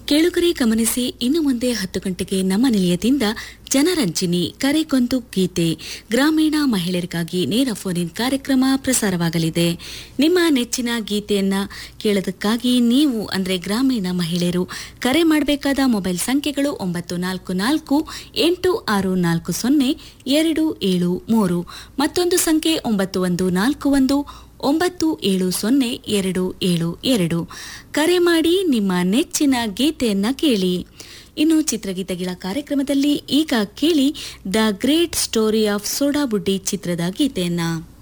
ಕೇಳುಗರೆ ಗಮನಿಸಿ ಇನ್ನು ಮುಂದೆ ಹತ್ತು ಗಂಟೆಗೆ ನಮ್ಮ ನಿಲಯದಿಂದ ಜನರಂಜಿನಿ ಕರೆಗೊಂದು ಗೀತೆ ಗ್ರಾಮೀಣ ಮಹಿಳೆಯರಿಗಾಗಿ ನೇರ ಫೋನ್ ಇನ್ ಕಾರ್ಯಕ್ರಮ ಪ್ರಸಾರವಾಗಲಿದೆ ನಿಮ್ಮ ನೆಚ್ಚಿನ ಗೀತೆಯನ್ನ ಕೇಳೋದಕ್ಕಾಗಿ ನೀವು ಅಂದ್ರೆ ಗ್ರಾಮೀಣ ಮಹಿಳೆಯರು ಕರೆ ಮಾಡಬೇಕಾದ ಮೊಬೈಲ್ ಸಂಖ್ಯೆಗಳು ಒಂಬತ್ತು ನಾಲ್ಕು ನಾಲ್ಕು ಎಂಟು ಆರು ನಾಲ್ಕು ಸೊನ್ನೆ ಎರಡು ಏಳು ಮೂರು ಮತ್ತೊಂದು ಸಂಖ್ಯೆ ಒಂಬತ್ತು ಒಂದು ನಾಲ್ಕು ಒಂದು ಒಂಬತ್ತು ಏಳು ಸೊನ್ನೆ ಎರಡು ಏಳು ಎರಡು ಕರೆ ಮಾಡಿ ನಿಮ್ಮ ನೆಚ್ಚಿನ ಗೀತೆಯನ್ನ ಕೇಳಿ ಇನ್ನು ಚಿತ್ರಗೀತೆಗಳ ಕಾರ್ಯಕ್ರಮದಲ್ಲಿ ಈಗ ಕೇಳಿ the great story of soda Buddi ಚಿತ್ರದ ಗೀತೆಯನ್ನ